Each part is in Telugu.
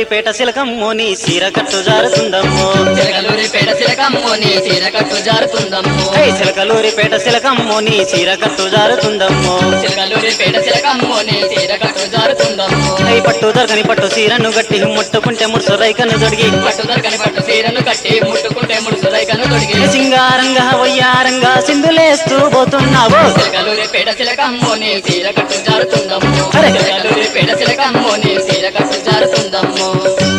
చిలకలూరిపేట శిలకమ్మో నీ చీర కట్టు జారుతుందమ్మో చిలకలూరి పేట చిలకమ్మో నీ చీర కట్టు జారుతుందమ్మో హే చిలకలూరిపేట శిలకమ్మో నీ చీర కట్టు జారుతుందమ్మో చిలకలూరి పేట చిలకమ్మో నీ చీర కట్టు జారుతుందమ్మో హై పట్టు దొరకని పట్టు చీరను గట్టి ముట్టుకుంటే ముడుసు రైకను దొడిగి పట్టు దొరకని పట్టు చీరను కట్టి ముట్టుకుంటే ముడుసు రైకను తొడిగి సింగారంగా వయ్యారంగా సింధులేస్తూ పోతున్నావు చిలకలూరి పేట చిలకమ్మో నీ చీర కట్టు జారుతుందమ్మో అరే. చిలకలూరి పేట చిలకమ్మో నీ చీర కట్టు జారుతుందమ్మో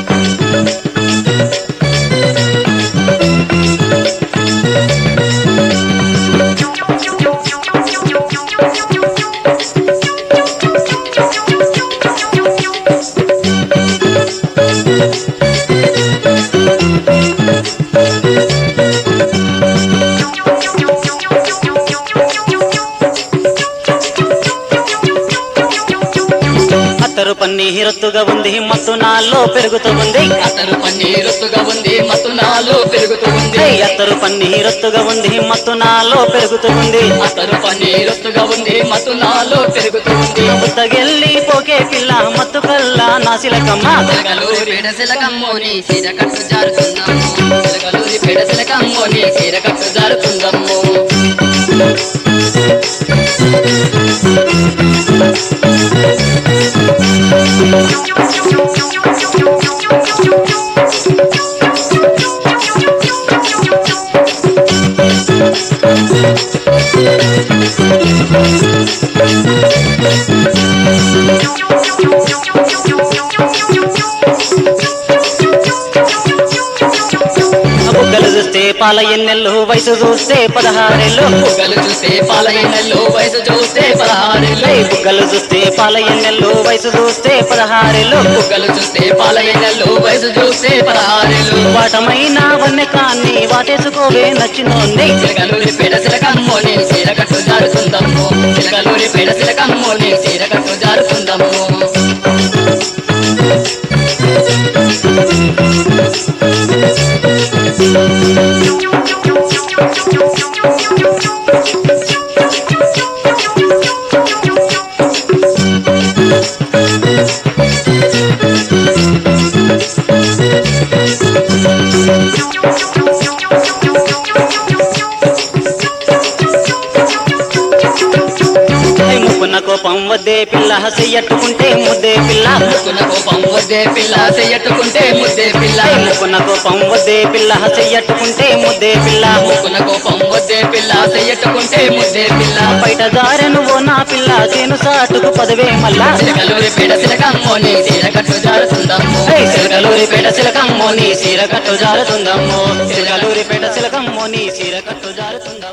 అత్తరు పన్నీరొత్తుగా ఉంది మత్తు నాలో పెరుగుతూ ఉంది అతను పన్నీరుస్తుగా ఉంది మత్తు నాలో పెరుగుతూ ఉంది హై అత్తరు పన్నీరొత్తుగా ఉంది మత్తు నాలో పెరుగుతూ ఉంది అతను పన్నీరుస్తుగా ఉంది మత్తు నాలో పెరుగుతూ ఉంది పుత్తగెల్లి పోకే పిల్ల మత్తు కల్లా నాసిలకమ్మ చిలకలూరి పేడ చిలకమ్మో నీ చీర కట్టు జారుతుందమ్మో చిలకలూరి పేడ చిలకమ్మో నీ చీర కట్టు జారుతుందమ్మో బుగ్గలు చూస్తే పాల ఎన్నెల్లు వయసు చూస్తే పదహారేళ్ళు బుగ్గలు చూస్తే పాలయ్యలో వయసు చూస్తే పదహారేళ్ళు హై బుగ్గలు చూస్తే పాల ఎన్నెల్లు వయసు చూస్తే పదహారేళ్ళు బుగ్గలు చూస్తే పాలయ్యలో వయసు చూస్తే పదహారేళ్ళు వాటమైన వన్నె కాన్ని వాటేసుకోవే నచ్చినోన్ని చిలకలూరి పేడ చిలకమ్మో నీ చీర కట్టు జారుతుందమ్మో చిలకలూరి పేడ చిలకమ్మో నీ చీర కట్టు జారుతుందమ్మో హై ముక్కున్న కోపం వద్దే పిల్ల చెయ్యట్టుకుంటే ముద్దే పిల్ల ముక్కున కోపం వద్దే పిల్ల చెయ్యట్టుకుంటే ముద్దే పిల్ల హై ముక్కున్న కోపం వద్దే పిల్ల చెయ్యట్టుకుంటే ముద్దే పిల్ల ముక్కున కోపం వద్దే పిల్ల చెయ్యట్టుకుంటే ముద్దే పిల్ల బయట దారె నువ్వు నా పిల్ల చేను సాటుకు పదవే మల్లా చిలకలూరి పేడ చిలకమ్మో నీ చీర కట్టు జారుతుందమ్మో హై సిరకలూరిపేట సిలకమ్మో నీ చీర కట్టు జారుతుందమ్మో సిరకలూరిపేట సిలకమ్మో నీ చీర కట్టు జారుతుందమ్మో